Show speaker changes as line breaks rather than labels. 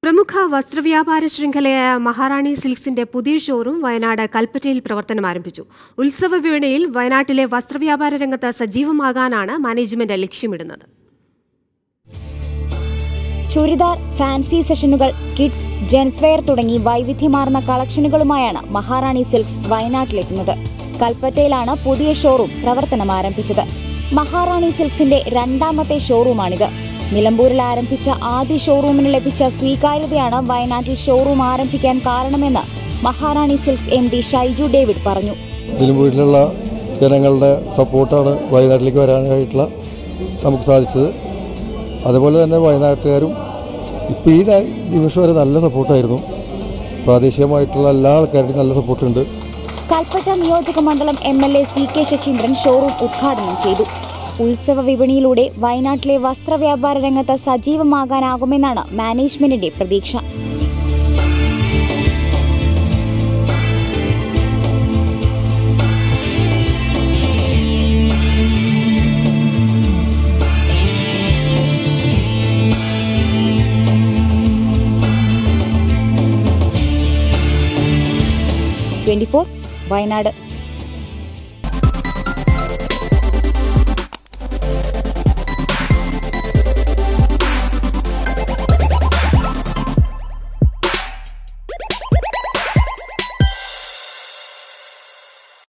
പ്രമുഖ വസ്ത്രവ്യാപാര ശൃംഖലയായ മഹാറാണി സിൽക്സിന്റെ പുതിയ ഷോറൂം വയനാട് കൽപ്പറ്റയിൽ പ്രവർത്തനം ആരംഭിച്ചു ഉത്സവ വിപണിയിൽ വയനാട്ടിലെ വസ്ത്രവ്യാപാര രംഗത്ത് സജീവമാകാനാണ് മാനേജ്മെന്റ് ലക്ഷ്യമിടുന്നത്
ചുരിദാർ ഫാൻസി സെഷനുകൾ കിഡ്സ് ജെൻസ് വെയർ തുടങ്ങി വൈവിധ്യമാർന്ന കളക്ഷനുകളുമായാണ് മഹാറാണി സിൽക്സ് വയനാട്ടിലെത്തുന്നത് കൽപ്പറ്റയിലാണ് പുതിയ ഷോറൂം പ്രവർത്തനം ആരംഭിച്ചത് മഹാറാണി സിൽക്സിന്റെ രണ്ടാമത്തെ ഷോറൂമാണിത് നിലമ്പൂരിൽ ആരംഭിച്ച ആദ്യ ഷോറൂമിന് ലഭിച്ച സ്വീകാര്യതയാണ് വയനാട്ടിൽ ഷോറൂം ആരംഭിക്കാൻ കാരണമെന്ന് Maharani Silks M D Shaiju David പറഞ്ഞു
നിലമ്പൂരിലുള്ള ജനങ്ങളുടെ സപ്പോർട്ടാണ് വയനാട്ടിലേക്ക് വരാനായിട്ടുള്ള നമുക്ക് സാധിച്ചത് അതുപോലെ തന്നെ വയനാട്ടുകാരും ഇപ്പോൾ ഈ ന- നിമിഷം വരെ നല്ല സപ്പോർട്ടായിരുന്നു പ്രാദേശികമായിട്ടുള്ള എല്ലാ ആൾക്കാരുടെയും നല്ല സപ്പോർട്ടുണ്ട്
കൽപ്പറ്റ നിയോജക മണ്ഡലം M L A C K Saseendran showroom ഉദ്ഘാടനം ചെയ്തു ഉത്സവ വിപണിയിലൂടെ വയനാട്ടിലെ വസ്ത്രവ്യാപാര രംഗത്ത് സജീവമാകാനാകുമെന്നാണ് മാനേജ്മെന്റിന്റെ പ്രതീക്ഷ ട്വന്റി വയനാട്